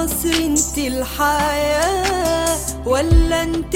مصر انت الحياة ولا انت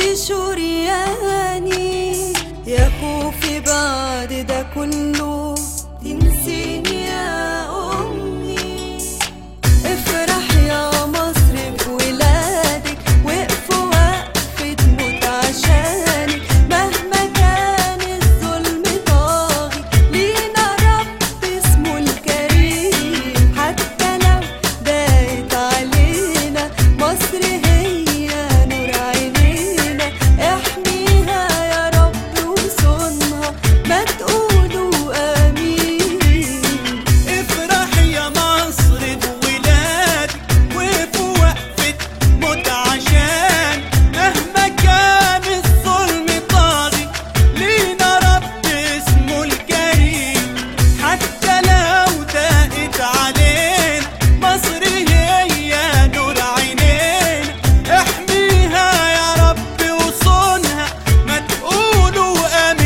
شرياني يا خوفي بعد ده كله تنسيني يا أمي افرح يا مصر بولادك وقفوا وقفة موت عشانك مهما كان الظلم طاغي لينا رب اسمه الكريم حتى لو ضاقت علينا مصر هي نور عينينا احميها يا رب وصونها ما تقولوا امين افرح يا مصر بولادك وقفوا وقفة موت عشان مهما كان الظلم طاغي لينا رب اسمه الكريم حتى لو ضاقت علينا مصر هي نور عينينا احميها يا رب وصونها ما تقولوا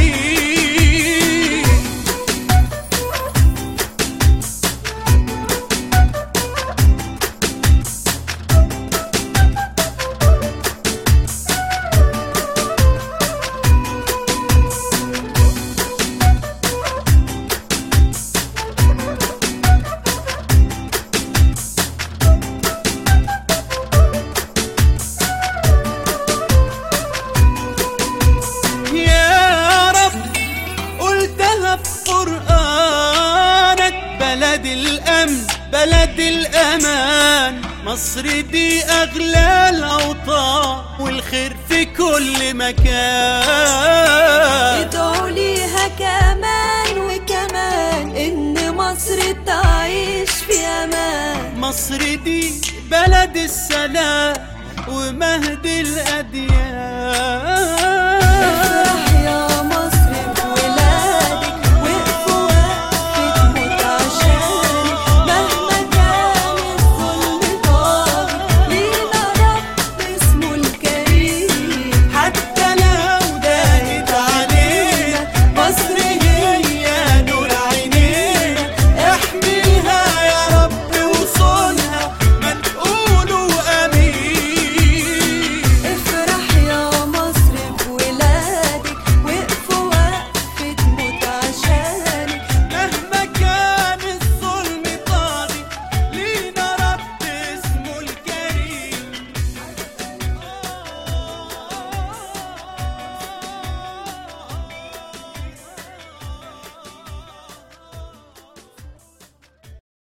امين يا رب قلتها في قرآنك بلد الأمن بلد الأمان مصر دي أغلى الأوطان والخير في كل مكان ادعوا ليها كمان وكمان ان مصر تعيش في امان مصر دي بلد السلام ومهد الأديان